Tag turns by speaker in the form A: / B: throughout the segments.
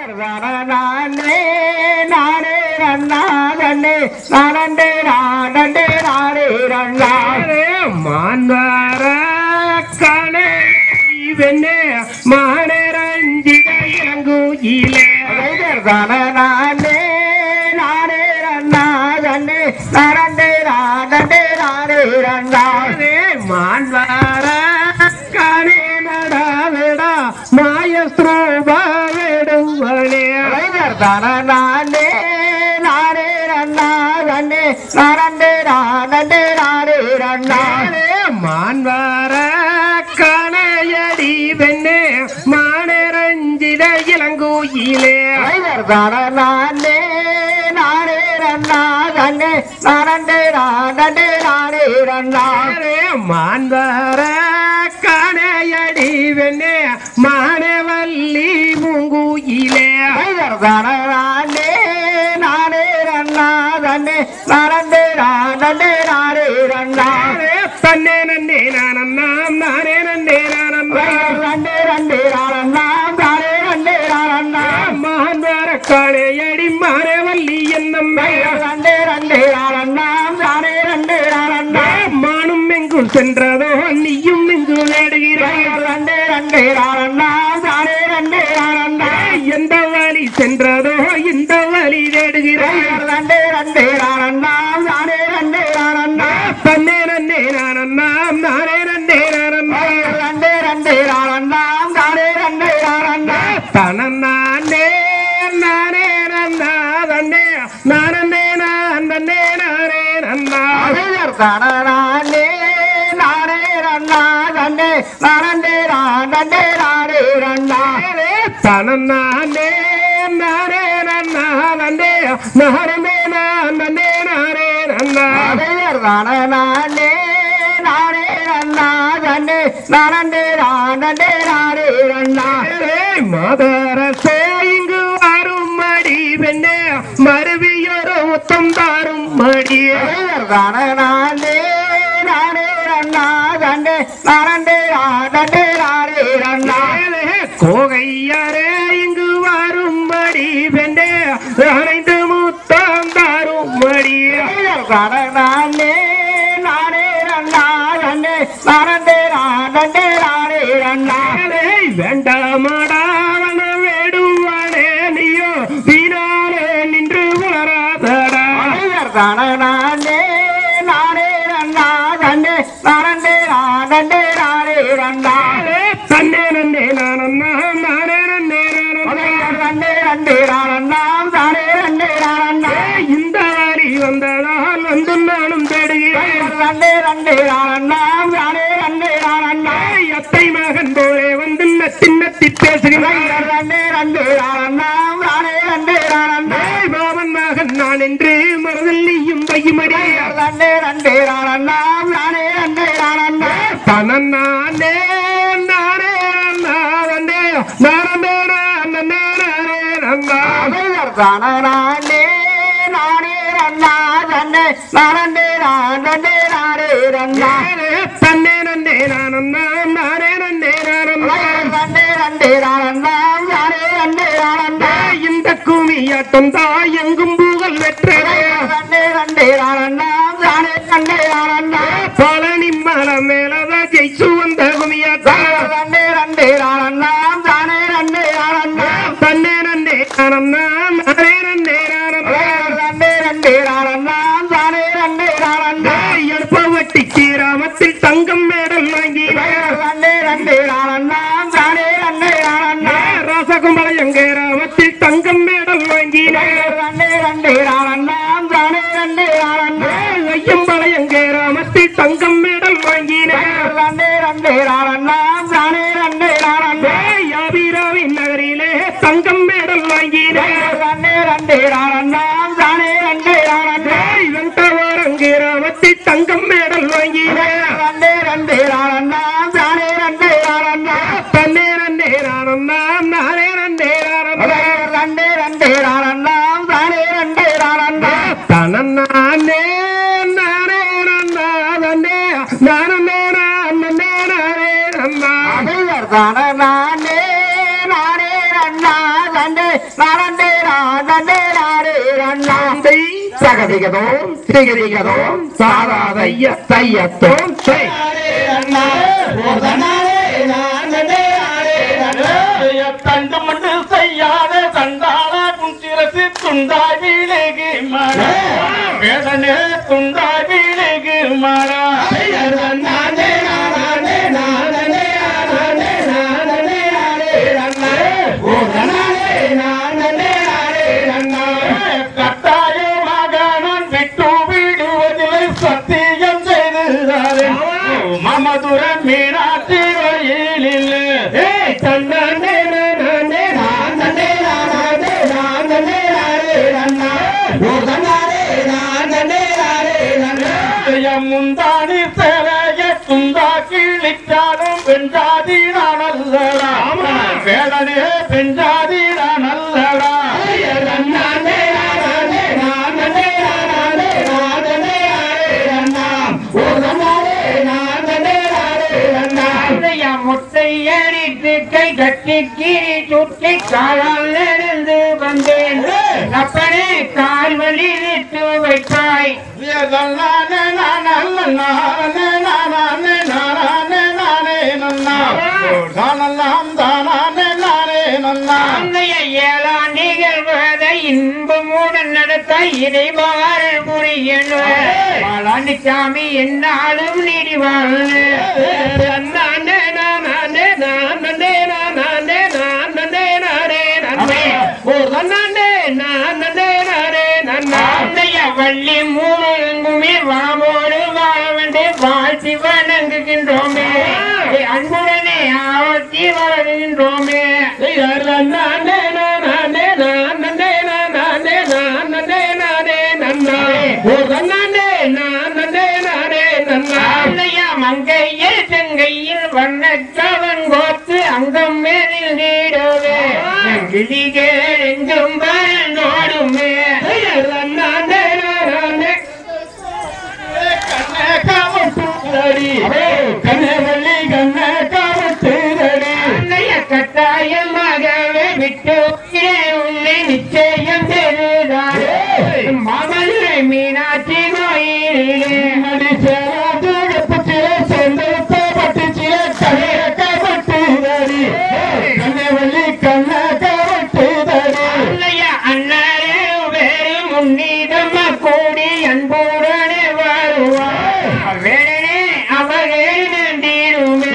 A: நானே நானே ரண்ணா ரண்ணே நானண்டே நானண்டே நானே ரண்ணா
B: மான்வார கணே இவனே மானரஞ்சித இளங்குயிலே
A: நானே நானே ரண்ணா ரண்ணே நானண்டே நானண்டே நானே ரண்ணா
B: மான்வார கணே நடாவிடா மாயஸ்ரோபா வேடுவனே
A: நானே நானே ரண்ணா ரண்ணே நானண்டே நானண்டே நானே ரண்ணா
B: மான்வார கணையடி வெண்ணே மானரஞ்சித இளங்குயிலே
A: நானே நானே ரண்ணா ரண்ணே நானண்டே நானண்டே நானே ரண்ணா
B: மான்வார கணையடி வெண்ணே மானவல்லி முங்குயிலே
A: நானே நானே ரண்ணா ரண்ணே நானண்டே நானண்டே நானே ரண்ணா
B: தன்னே நன்னே நானன்னாம் நானே நன்னே நானன்னாம்
A: ரண்டே ரண்டே நானண்ணாம் தானே ரண்டே நானண்ணா
B: மான்வார கணையடி மானவல்லி என்னம்மை
A: ரண்டே ரண்டே நானண்ணாம் தானே ரண்டே நானண்ணா
B: மானும் எங்கும் சென்றதோ நீயும் எங்கு வேடுகிறாய்
A: ரண்டே ரண்டே நானண்ணாம் தானே ரண்டே நானண்ணா
B: எந்த வழி சென்றதோ இந்த வழி தேடுகிறாய்
A: ரண்டே ரண்டே நானண்ணாம் தானே ரண்டே நானண்ணா
B: தன்னே நன்னே நானன்னாம் நானே நன்னே நானன்னாம்
A: ரண்டே ரண்டே நானண்ணாம் தானே ரண்டே நானண்ணா
B: தனநானே நானே நன்னா தன்னே நானே நான் தன்னே நானே நன்னா
A: நானே நானே ரண்ணா ரண்டே நானண்டே நானண்டே நானே ரண்ணா
B: தனநானே நானே நன்னா தன்னே நானே நான் தன்னே நானே நன்னா
A: நானே நானே ரண்ணா ரண்டே நானண்டே நானண்டே நானே ரண்ணா
B: மதரசே இங்கு வரும் மடி வெண்ணே மருவியொரு முத்தம் தாரும் மடியே
A: நானே நானே ரண்ணா ரண்டே நானண்டே நானண்டே நானே ரண்ணா
B: கோகையாரே இங்கு வரும் மடி வெண்ணே அனைந்து முத்தம் தாரும் மடியே
A: நானே நானே ரண்ணா ரண்டே நானண்டே நானண்டே நானே ரண்ணா
B: வேண்டாமடா வன வேடுவானே நீயோ வீணாலே நின்று வளராதடா
A: நானே நானே ரண்ணா ரண்டே நானண்டே நானண்டே நானே ரண்ணா
B: தன்னே நன்னே நானன்னா நானே நன்னே நானன்னா
A: ரண்டே ரண்டே நானண்ணாம் தானே ரண்டே நானண்ணா
B: இந்த வாரி வந்ததால் வந்து நானும் தேடுகிறேன்
A: ரண்டே ரண்டே நானண்ணாம் தானே ரண்டே நானண்ணா
B: அத்தை மகன் போலே வந்து நத்தி நத்தி பேசுகிறேன்
A: ரண்டே ரண்டே நானண்ணாம் தானே ரண்டே நானண்ணா
B: மாமன் மகன் நான் என்று மனதில் நீயும் பையுமடி
A: ரண்டே ரண்டே நானண்ணாம் தானே ரண்டே நானண்ணா
B: தனநானே நானே நானே நானே நானே நன்னா
A: நானே நானே ரண்ணா ரண்டே நானண்டே நானண்டே நானே ரண்ணா
B: தன்னே நன்னே நானன்னா நானே நன்னே நானன்னா
A: ரண்டே ரண்டே நானண்ணாம் தானே ரண்டே நானண்ணா
B: இந்த குமியாட்டம் தான் எங்கும் புகழ் வெற்றவே
A: ரண்டே ரண்டே நானண்ணாம் தானே ரண்டே நானண்ணா
B: பழனி மலை மேலதான் ஜெயிச்சு வந்த குமியாட்டம்
A: ரண்டே ரண்டே நானண்ணாம் தானே ரண்டே நானண்ணா
B: தன்னே நன்னே நானன்னா நானே நன்னே நானன்னா
A: ரண்டே ரண்டே நானண்ணாம் தானே ரண்டே நானண்ணா
B: எடுப்பவட்டி கிராமத்தில் தங்கம் மேடல் வாங்கி
A: ரண்டே ரண்டே நானண்ணாம் தானே ரண்டே நானண்ணா
B: ராசகும்பளையம் கிராமத்தில் தங்கம் மேடல் வாங்கி
A: ரண்டே ரண்டே நானண்ணாம் தானே ரண்டே நானண்ணா
B: ஐயம்பாளையம் கிராமத்தில் தங்கம் மேடல் வாங்கினேன்
A: ரண்டே ரண்டே நானண்ணாம் தானே ரண்டே நானண்ணா
B: யாபிராவின் நகரிலே தங்கம் மேடல் வாங்கினேன்
A: ரண்டே ரண்டே நானண்ணாம் தானே ரண்டே நானண்ணா
B: வெண்டவாரம் கிராமத்தில் தங்கம் மேடல் வாங்கினேன்
A: ரண்டே ரண்டே நானண்ணாம் தானே ரண்டே நானண்ணா
B: தன்னே நன்னே நானன்னா நானே நன்னே நானன்னா
A: ரண்டே ரண்டே நானண்ணாம் தானே ரண்டே நானண்ணா
B: தனநானே நானே நன்னா தன்னே நானே நானே நானே நன்னா
A: நானே நானே ரண்ணா நன்னே நானே நானே நானே நன்னா
B: சகதிகதோம் திகதிகதோம் சாதாதைய தையத்தோம் செய்
C: தண்டு மண்டு செய்யாத தண்டாள குஞ்சிரசு துண்டாய் வீழுகு மழை வேதனே துண்டாய் வீழுகு மழை கட்டாயமாக நான் விட்டு விடுவதில்லை சத்தியம் செய்து மமதுர மீனாட்சி வழியில் தன்னே நானே நானே நானே நானே முந்தாணி சேலைய துண்டா கிழிச்சாலும் பெஞ்சாதி நான் அல்லடா வேடனே பெஞ்சாதி நான் அல்லடா
A: முட்டையடித்து கை கட்டி கீறி சுட்டி காலால் இருந்து வந்தேன் அப்பனே கால் வலி விட்டு வைப்பாய்
C: நானே நானே நானே நானே நானே நானே நன்னா தானெல்லாம் தானே நானே நன்னா
A: அன்னைய ஏழாம் நிகழ்வதை இன்பமுடன் நடத்த இறைவாரல் புரியணும் வாழாண்டி சாமி என்னாலும் நீடி வாழ்ந்து
B: நானே நானே நானே நானே நானே நானே நானே ஓ நானே நானே நானே நானே
A: அன்னைய வள்ளி மூலெங்குமே வாமோடு வாழ வேண்டி வாழ்த்தி வணங்குகின்றோமே அன்புடனே ஆவத்தி வளர்கின்றோமே
B: நானே நானே நானே நானே நானே நானே நன்னா ஓ நானே நானே நானே நன்னா
A: அன்னைய மங்கையில் செங்கையில் வண்ணக்கவன் கோத்து அங்கம் மேலில் நீடுவே கிளிகள் எங்கும் பறந்தோடுமே
B: நானே நானே
C: கண்ணே காவட்டுதடி கண்ணே வள்ளி கண்ணே காவட்டுதடி
A: அன்னைய கட்டாயமாகவே விட்டு வைக்கிறேன் உன்னை நிச்சயம் தெரிதான் மாமதுரை மீனாட்சி கோயிலே
C: அடி சேராது வெப்பத்திலே சேர்ந்தெடுத்த பட்டுச்சிலே கண்ணே காவட்டுதடி கண்ணே வள்ளி கண்ணே காவட்டுதடி
A: அன்னைய அண்ணாரே வேறு முன்னீதமா கூடி அன்புடனே வருவார் வேடனே அவர்கள் நந்தீருமே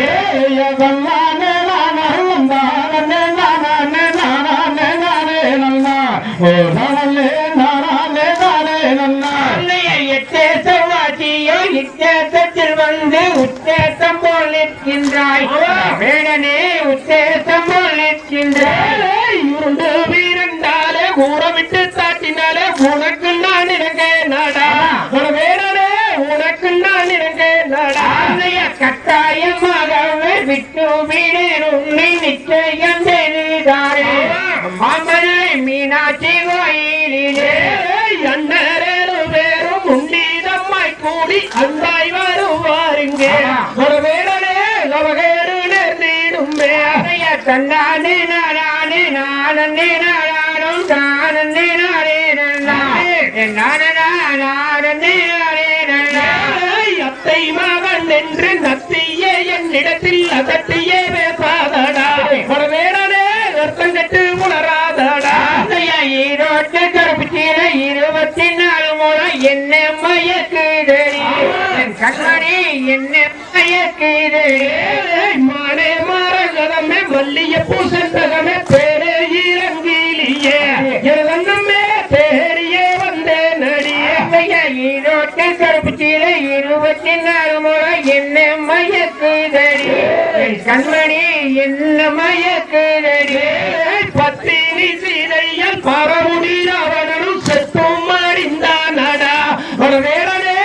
A: அன்னைய எட்டே செவ்வாய்ச்சியோ இத்தேசத்தில் வந்து உத்தேசம் போல் நிற்கின்றாய் வேடனே உத்தேசம் போல் நிற்கின்றாய்
B: உருண்டு வீரந்தாலே ஊற விட்டு தாட்டினாலே உனக்கு நான் இருங்க நாடா உன வேணனே உனக்கு நான் இருங்க நாடா
A: அன்னைய கட்டாயமாகவே விட்டு வீடு உன்னை நிச்சயம் செய்தாரே மாமதுரை மீனாட்சி கோயிலிலே
B: அண்ணரேறு பேரும் உண்டீதம்மாய் கூடி அன்பாய் வருவாருங்க ஒரு வேடனே அவகேடு நேர்ந்திடுமே
A: அன்னைய தந்தானே நானே நானே நானும் தானே நானே நானே நானே நானே நானே
B: அத்தை மகன் என்று நத்தியே என்னிடத்தில் அதட்டியே பேசாதடா ஒரு வேடனே அர்த்தம் கட்டு உணராதடா
A: ஈரோட்டு கருப்புச்சீர இருபத்தி நாலு மூலம் என்ன மயக்குதடி என் கண்மணி என்ன மயக்குதடி
B: ஏய், மானே மாறகமே மல்லிய பூசந்தகமே பேரே இறங்கிலியே எனதன்னமே தேரியே வந்தே நடியே
A: ஈரோட்டு கருப்புச்சீர இருபத்தி நாலு மூலம் என்ன மயக்குதடி என் கண்மணி என்ன மயக்குதடி
B: பத்தினி சீதையல் பரமுடி அவனும் செத்தும் அறிந்தானடா ஒரு வேடனே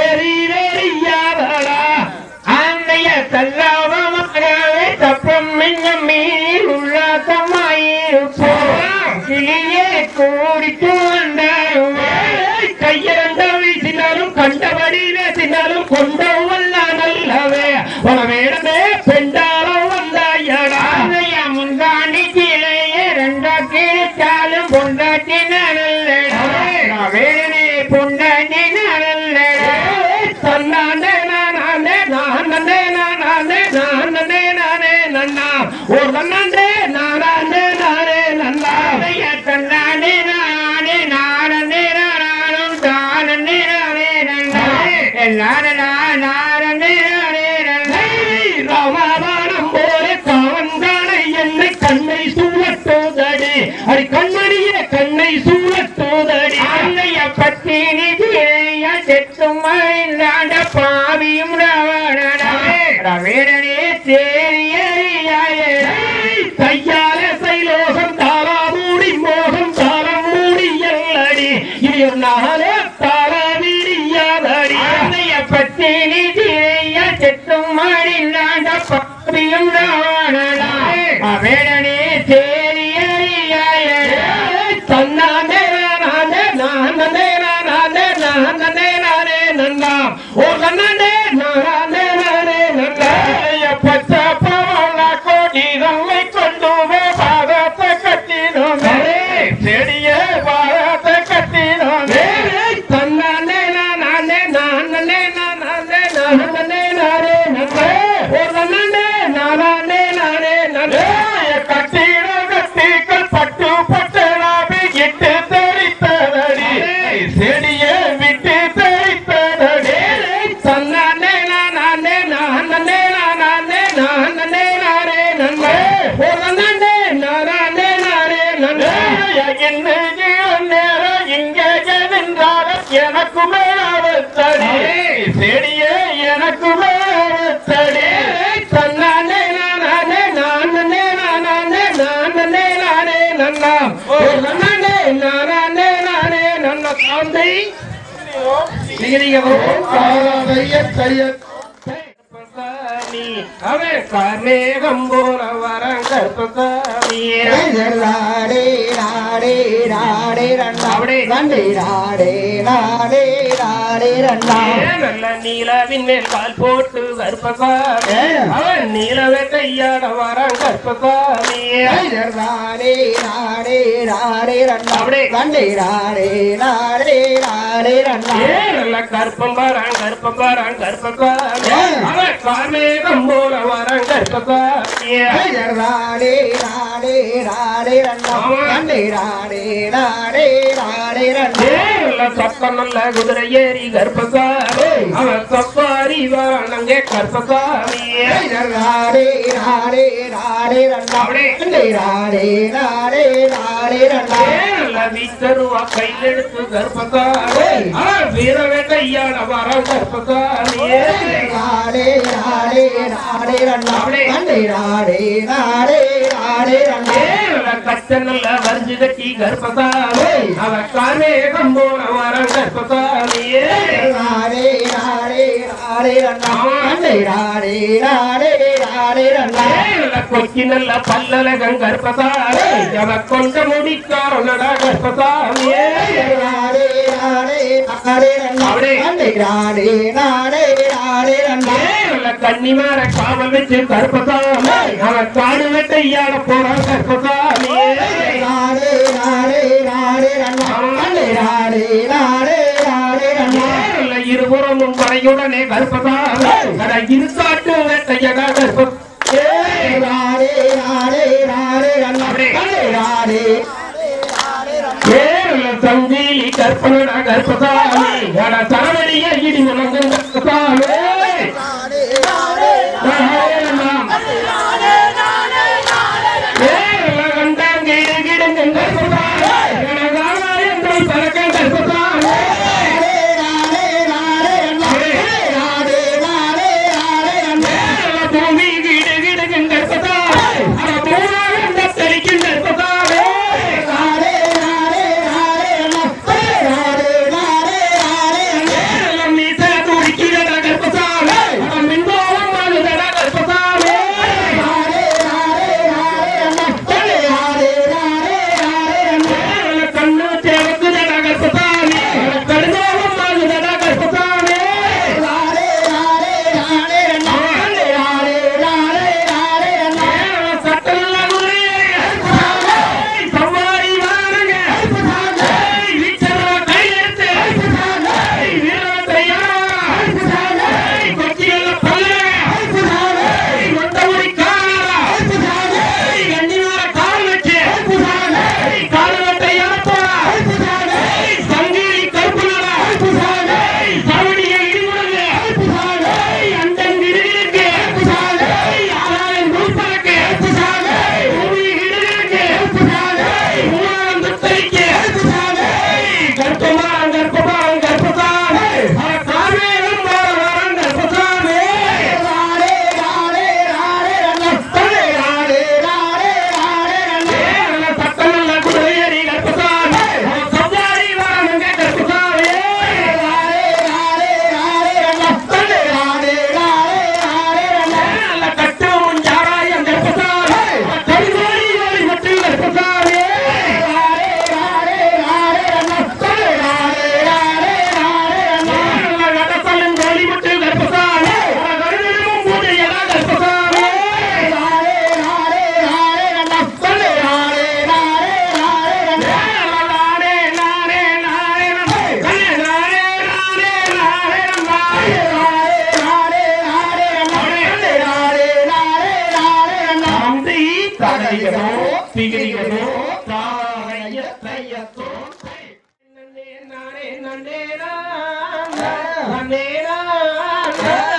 B: சரீரறியாதடா
A: அன்னைய தல்லாவமாகவே தப்பம் மின்னம் மீறில் உல்லாசமாயிருப்போம் கிளியே கூடிட்டு வந்தாருமே
B: ஏய், கையிறந்த வீசினாலும் கண்டபடி பேசினாலும் கொண்டவல்ல நல்லவே ஒரு வேடனே பெண்டாரம் வந்தாயடா
A: அன்னைய முந்தாண்டி கீழே ரெண்டா கீழே
B: நினைச்சாலும் பொண்டாட்டி நல்லடா வேணே பொண்டாட்டி நல்லடா தன்னாண்டே நானாண்டே நானே நானாண்டே நானே நானே நன்னா ஒரு நன்னாண்டே நானாண்டே நானே நன்னா தன்னாண்டே நானே நானே நானும் தானே நானே நன்னா நானே நானே நானே நன்னா ராமாபாரம் போல காவன்கானை என்னை கண்ணை சூழட்டோதடி அடி கண்மணியே கண்ணை சூழட்டோதடி அன்னைய பத்தி நிதியா செத்தும் இல்லாண்ட பாவியும் ரவேடனே தேரியறியாயே கையால சைலோகம் தாரா மூடி மோகம் தாரம் மூடி எல்லடி இது நாளே தாரா விரியாதடி அன்னைய பத்தி நிதியா செத்தும் இல்லாண்ட பாவியும் ரவேடனே தேரியறியாயே தன்னானே நானே நானே நானே நானே நானே நன்னா ஓ நன்னே நானே நானே நன்னா பச்ச பவள கோடி நம்மை கொண்டு பாதத்தை கட்டினோமே செடிய பாதத்தை கட்டினோமே தன்னானே நானே நானே நானே நானே நானே நன்னா ஓ நன்னே நானே நானே நன்னா கட்டிட கட்டிகள் பட்டு பட்டலாபி இட்டு தெரித்ததடி செடிய விட்டு தெரித்ததடி தன்னானே நானே நானே நானே நானே நானே நன்னே ஓ நன்னே நானே நானே நன்னே என்ன நேரம் இங்கே நின்றாலும் எனக்கு மேலடி செடிய எனக்கு மேலடி தன்னானே நானே நானே நானே நானே நானே நன்னா ஓ நன்னே நானே நானே நன்ன காந்தை நீங்க நீங்க கற்பசாமி அவன் கர்மேகம் போல வரம் கற்பசாமியே
A: நாடே நாடே நாடே ரண்ணா
B: அப்படி.
A: நாடே நாடே நாடே நாடே ரண்ணா
B: நல்ல நீலவின் மேல் கால் போட்டு கற்பசாமி அவன் நீலவே கையாட வரம் கற்பசாமியே
A: நாடே நாடே நாடே ரண்ணா
B: அப்படி.
A: நாடே நாடே நாடே நாடே ரண்ணா
B: ஏ நல்ல கற்பம் வரான் கற்பம் வரான் கற்பசாமி அவன் கர்மேகம் போல வரம் கற்பசாமியே
A: நாடே நாடே நாடே ரண்ணா
B: ஆமா.
A: நாடே நாடே நாடே நாடே ரண்ணா
B: நல்ல சத்தம் நல்ல குதிரை ஏறி கர்ப்பசாமி அவன் சப்பாரி வரானங்கே கர்ப்பசாமியே
A: நாடே நாடே நாடே ரண்ணா
B: அப்படி.
A: நாடே நாடே நாடே நாடே ரண்ணா
B: நல்ல வீச்சருவா கையில் எடுத்து கர்ப்பசாமி அவன் வீரவே கையாள வரம் கர்ப்பசாமியே
A: நாடே நாடே நாடே ரண்ணா
B: அப்படி.
A: நாடே நாடே நாடே நாடே ரண்ணா
B: நல்ல கச்ச நல்ல வரிஞ்சு கட்டி கர்ப்பசாமி அவன் காமே கம்போன வரம் கர்ப்பசாமியே
A: நாடே நாடே நாடே ரண்ணா நாடே நாடே நாடே நாடே ரண்ணா
B: நல்ல கொச்சி நல்ல பல்லலகம் கர்ப்பசாமி அவன் கொண்ட முடிக்காரனடா கர்ப்பசாமியே
A: நாடே நாடே நாடே ரண்ணா
B: அப்படி.
A: நாடே நாடே நாடே நாடே ரண்ணா
B: நல்ல கன்னிமார காவல் வச்சு கருப்பசாமி அவன் காடு வெட்டையாட போறான் கருப்பசாமி
A: நாடே நாடே நாடே ரண்ணா நாடே நாடே நாடே நாடே ரண்ணா
B: நல்ல இருபுறமும் படையுடனே கருப்பசாமி அட இருக்காட்டு வெட்டையடா கருப்ப
A: நாடே நாடே நாடே ரண்ணா
B: அப்படி.
A: நாடே நாடே
B: ஏழு சங்கிலி கற்பனடா கருப்பசாமி அட தரவழிய இடி முழங்கும் கருப்பசாமி ஏழு கண்டாம் கிடு கிடுங்கும் கருப்பசாமி எனதானா என்றும் பறக்கும் கருப்பசாமி
A: நாடே நாடே ரண்ணா நாடே நாடே நாடே ரண்ணா
B: பூமி கிடு கிடுங்கும் கருப்பசாமி அட பூராகம் தத்தளிக்கும் கருப்பசாமி
A: நாடே நாடே நாடே ரண்ணா நாடே நாடே நாடே ரண்ணா
B: மீச துடிக்கிறதா கருப்பசாமி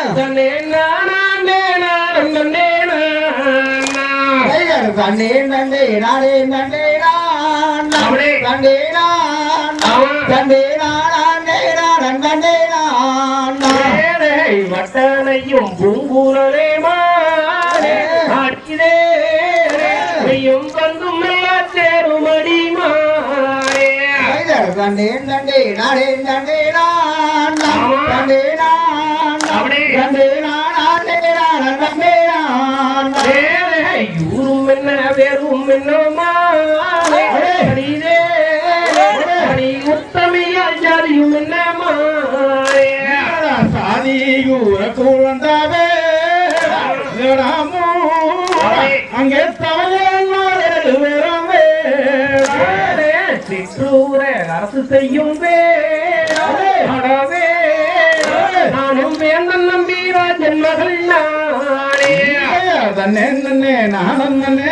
B: தன்னே நானா நேனா நன்னேனா
A: கைகள் தண்ணே நண்டே நாடே நண்டே நான்
B: அவனே.
A: தண்டே நான்
B: அவன்.
A: தண்டே நானே நான் நண்டே நான்
B: ஏழை வட்டனையும் பூங்குழலே மாறே அடிதே நீயும் வந்தும் எல்லா சேருமடி மாறே
A: கைகள் தண்டே நண்டே நாடே நண்டே நான்
B: ஆமா.
A: தண்டே நான்
B: அவனே.
A: தண்டே நானே நான் நண்டே நான்
B: ஏழை ஊரும் என்ன வேறும் என்ன மாறே அடிதே அடி உத்தமையால் ஜாதியும் என்ன மாறே
C: சாதியூர குழந்தாவே அங்கே தமிழ் வேறவே
B: வேறே சிற்றூர அரசு செய்யும் வேறே அடவே நானும் வேந்தன் நம்பீராஜன் மகள் நானே
C: தன்னே நன்னே நானும் நன்னே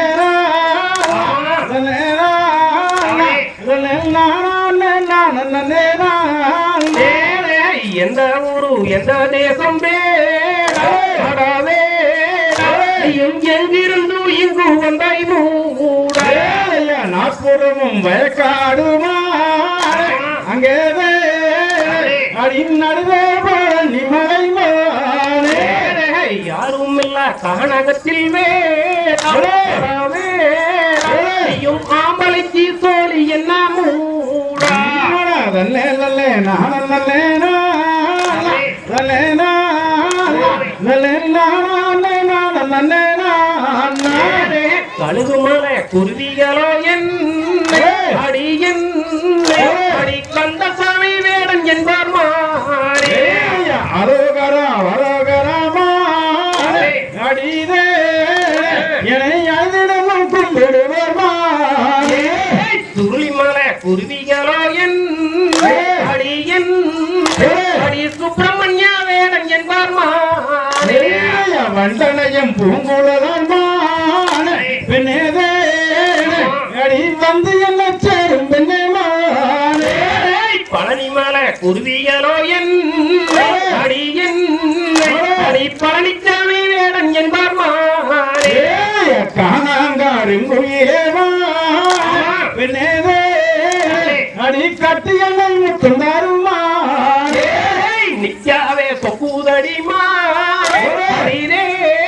B: வேறே எந்த ஊரு எந்த தேசம் வேறே அடவே நீயும் எங்கிருந்து இங்கு வந்தாய் மூட
C: நாற்புறமும் வயக்காடுமா அங்கே அடி நடுவே நிமலை மானே
B: வேறே யாரும் இல்ல கானகத்தில் வேறே நீயும் ஆம்பளைக்கு சோழி என்ன மூடா கழுகுமலை குருவிகளோ என்ன அடி என்ன அடி கந்தசாமி வேடன் என்பார் மாறே
C: அரோகரா அரோகரமா அடிதே என்னை அழுதிடமும் கும்பிடுவர்மா
B: சுருளிமலை குருவிகளோ என்ன அடி என்ன அடி சுப்பிரமணிய வேடன் என்பார் மாறே
C: வண்டனையும் பூங்குழலமா பெண்ணேதே அடி வந்து என்ன சேரும் பெண்ணேமானே
B: பழனிமலை குருவிகளோ என்ன அடி என்ன அடி பழனிச்சாமி வேடன் என்பார் மாறே
C: காணாங்காருங்குயிலேமா பெண்ணேதே அடி கட்டி என்னை முத்துந்தாருமா
B: ஏய், நிக்காவே சொக்கூதடி மாறே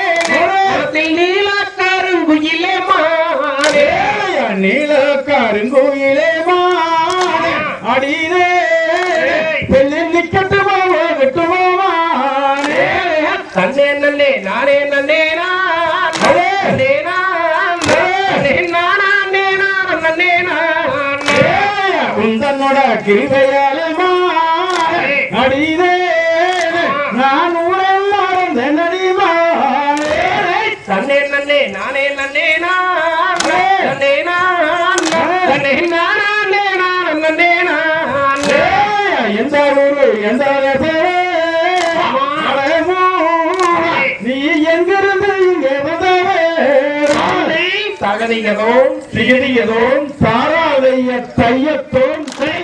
B: நீலாக்காருங்குயிலே மாறே
C: நீலக்காருங்குயிலேமா அடிதே பெண்ணை நிக்கட்டுமா விட்டுமா
B: தன்னே நன்னே நானே நன்னே நான் நன்னே நான் நன்னே நானா நன்னே நான் நன்னே நான்
C: உந்தன்னோட கிருபையாலமா அடிதே நான் உடல் மறந்த நடிமா
B: தன்னே நன்னே நானே நன்னே நான் நன்னே நான் நன்னே நானா நன்னே நான் நன்னே நான்
C: எந்த ஊரு எந்த பேரு அழகோ, நீ எங்கிருந்து இங்கே வந்தவே
B: தகதிகதோம்
C: சிகிதியதோம் சாராதைய தையத்தோம் செய்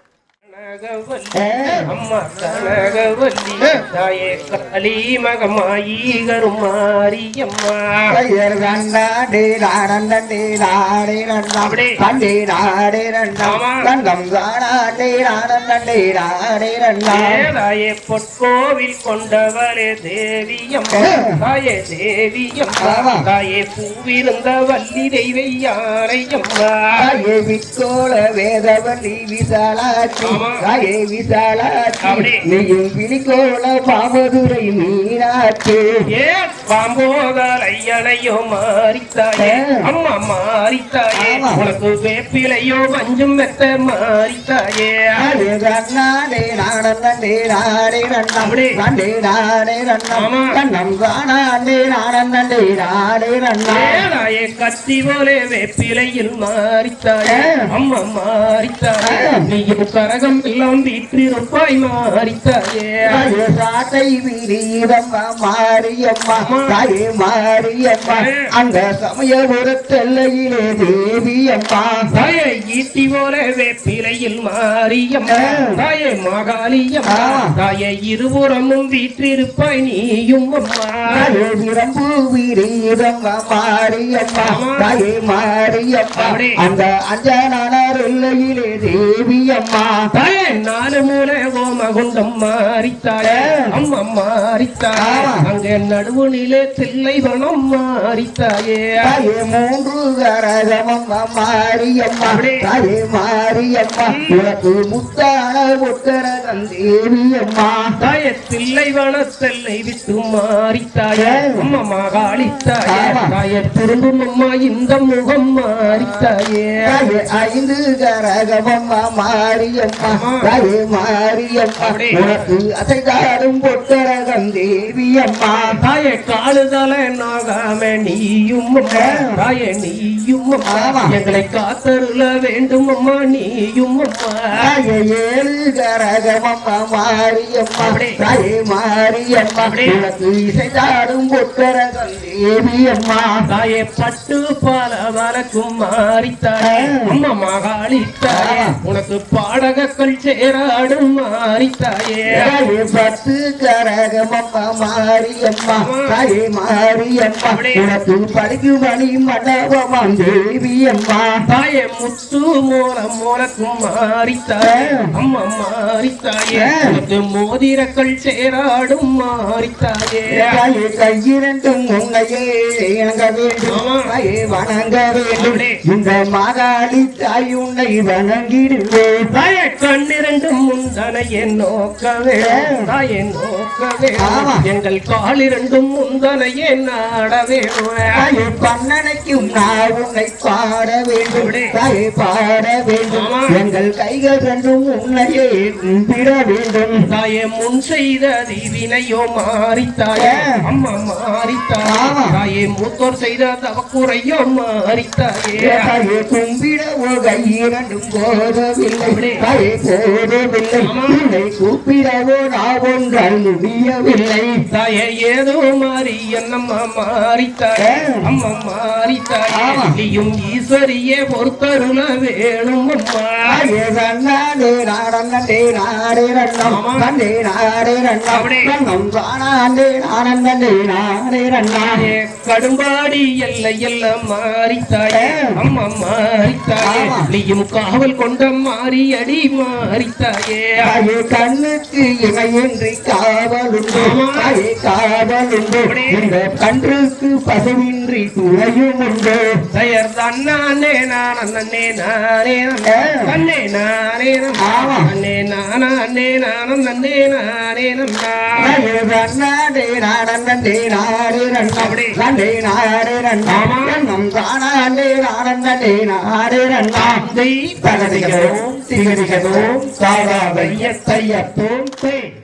B: அம்மா கனகவல்லி தாயே காளி மகமாயி கருமாரியம்மா
A: கையர் கண்டாடி ராடண்டே ராடே ரண்டம்
B: அப்படி.
A: கண்டே ராடே ரண்டம்
B: ஆமா.
A: கண்டம் காணாண்டே ராடண்டே ராடே ரண்டம்
B: தாயே பொற்கோவில் கொண்டவளே தேவியம்மா தாயே தேவியம்மா
A: ஆமா.
B: தாயே பூவிருந்த வள்ளி தெய்வை யாரையம்மா
A: தாயே விக்கோல வேதவல்லி விசாலாட்சி
B: ஆமா.
A: தாயே விசாலாட்சி
B: அப்படி.
A: நீயும் விழிக்கோல பாமதுரை மீனாட்சி
B: ஏ பாம்போதல் ஐயனையோ மாறித்தாயே
A: ஆ.
B: அம்மா மாறித்தாயே
A: ஆமா.
B: உனக்கு வேப்பிலையோ மஞ்சும் மெத்த மாறித்தாயே
A: தாயே கண்ணாடே ராடண்டே ராடே ரண்டம்
B: அப்படி.
A: கண்டே ராடே ரண்டம்
B: ஆமா.
A: கண்டம் காணாண்டே ராடண்டே ராடே ரண்டம்
B: ஏதாயே கத்தி போலே வேப்பிலையில் மாறித்தாயே
A: ஆ.
B: அம்மா மாறித்தாயே
A: ஆ.
B: நீயும் கரகம் ஊரம் எல்லாம் வீற்றிருப்பாய் மாறித்தாயே
A: தாயே சாட்டை வீரீரம்மா மாரியம்மா தாயே மாரியம்மா அந்த சமயபுரத்தெல்லையிலே தேவியம்மா
B: தாயே ஈட்டி போல வேப்பிலையில் மாரியம்மா தாயே மாகாளியம்மா தாயே இருபுறமும் வீற்றிருப்பாய் நீயும் அம்மா
A: தாயே விரம்பு வீரீரம்மா மாரியம்மா தாயே மாரியம்மா அந்த அஞ்சனானார் எல்லையிலே தேவியம்மா
B: தாயே நாலு மூல ஓமகுண்டம் மாறித்தாயே அம்மா மாறித்தாயே அங்கே நடுவுனிலே தில்லை வனம் மாறித்தாயே
A: தாயே மூன்று கரகமம்மா மாரியம்மா தாயே மாரியம்மா உனக்கு முத்தான உத்தரகன் தேவியம்மா
B: தாயே தில்லை வனத்தெல்லை விட்டு மாறித்தாயே அம்மா மகாளித்தாயே தாயே திரும்பும் அம்மா இந்த முகம் மாறித்தாயே
A: தாயே ஐந்து கரகமம்மா மாரியம்மா தாயே மாரியம்மா உனக்கு அசைதாடும் உத்தரகன் தேவியம்மா
B: தாயே காலுதல நாகாம நீயும் அம்மா தாயே நீயும் அம்மா எங்களை காத்தருள வேண்டும் அம்மா நீயும் அம்மா
A: தாயே ஏழு கரகமம்மா மாரியம்மா தாயே மாரியம்மா உனக்கு இசைதாடும் உத்தரகன் தேவியம்மா
B: தாயே பட்டு பால வளர்க்கும் மாறித்தாயே அம்மா மகாளித்தாயே உனக்கு பாடகக்கள் சேராடும் மாறித்தாயே
A: தாயே பத்து கரகமம்மா மாரியம்மா தாயே மாரியம்மா உனக்கு படுகு மணி மண்டபமாம் தேவியம்மா
B: தாயே முத்து மூலம் மூலக்கும் மாறித்தாயே அம்மா மாறித்தாயே உனக்கு மோதிரக்கள் சேராடும் மாறித்தாயே
A: தாயே கையிரண்டும் உன்னையே இணங்க வேண்டும் தாயே வணங்க வேண்டும் இந்த மாகாளி தாய் உன்னை வணங்கிடுவேன்
B: தாயே கண்ணிரண்டும் முந்தனையே நோக்கவே தாயே நோக்கவே எங்கள் காலிரண்டும் முந்தனையே நாடவே
A: தாயே பண்ணனைக்கும் நான் உன்னை பாட வேண்டும் தாயே பாட வேண்டும் எங்கள் கைகள் ரெண்டும் உன்னையே கும்பிட வேண்டும்
B: தாயே முன் செய்த தீவினையோ மாறித்தாயே அம்மா மாறித்தாயே தாயே மூத்தோர் செய்த தவக்குறையோ மாறித்தாயே
A: தாயே கும்பிடவோ கையிரண்டும் போதவில்லை தாயே போதவில்லை உன்னை கூப்பிடவோ நான் ஒன்றால் முடியவில்லை
B: தாயே ஏதோ மாறி என்னம்மா மாறித்தாயே அம்மா மாறித்தாயே நீயும் ஈஸ்வரியே பொறுத்தருள வேணும் அம்மா
A: தாயே கண்ணாடே நாடே நாடே ரண்ணம் கண்டே நாடே ரண்ணம் ரண்ணம் தானாண்டே நானந்தே நாடே ரண்ணா
B: தாயே கடும்பாடி எல்லை எல்லாம் மாறித்தாயே அம்மா மாறித்தாயே நீயும் காவல் கொண்ட மாறியடி மாறித்தாயே
A: தாயே கண்ணுக்கு இமையின்றி காவலுண்டு தாயே காவலுண்டு இந்த கன்றுக்கு பசுவின்றி துணையும் உண்டு
B: தயர் தன்னானே நானே நானே நன்னே நானே நன்னே நானே நானும் நன்னே நானே நன்னா
A: தாயே கண்ணாடே நாடே நாடே ரண்ணம் கண்டே நாடே ரண்ணம் ரண்ணம் தானாண்டே நாடே நாடே ரண்ணம்
B: தெய்வ
A: தகதிகதோம் திகதிகதோம் சாராதைய தையத்தோம் தே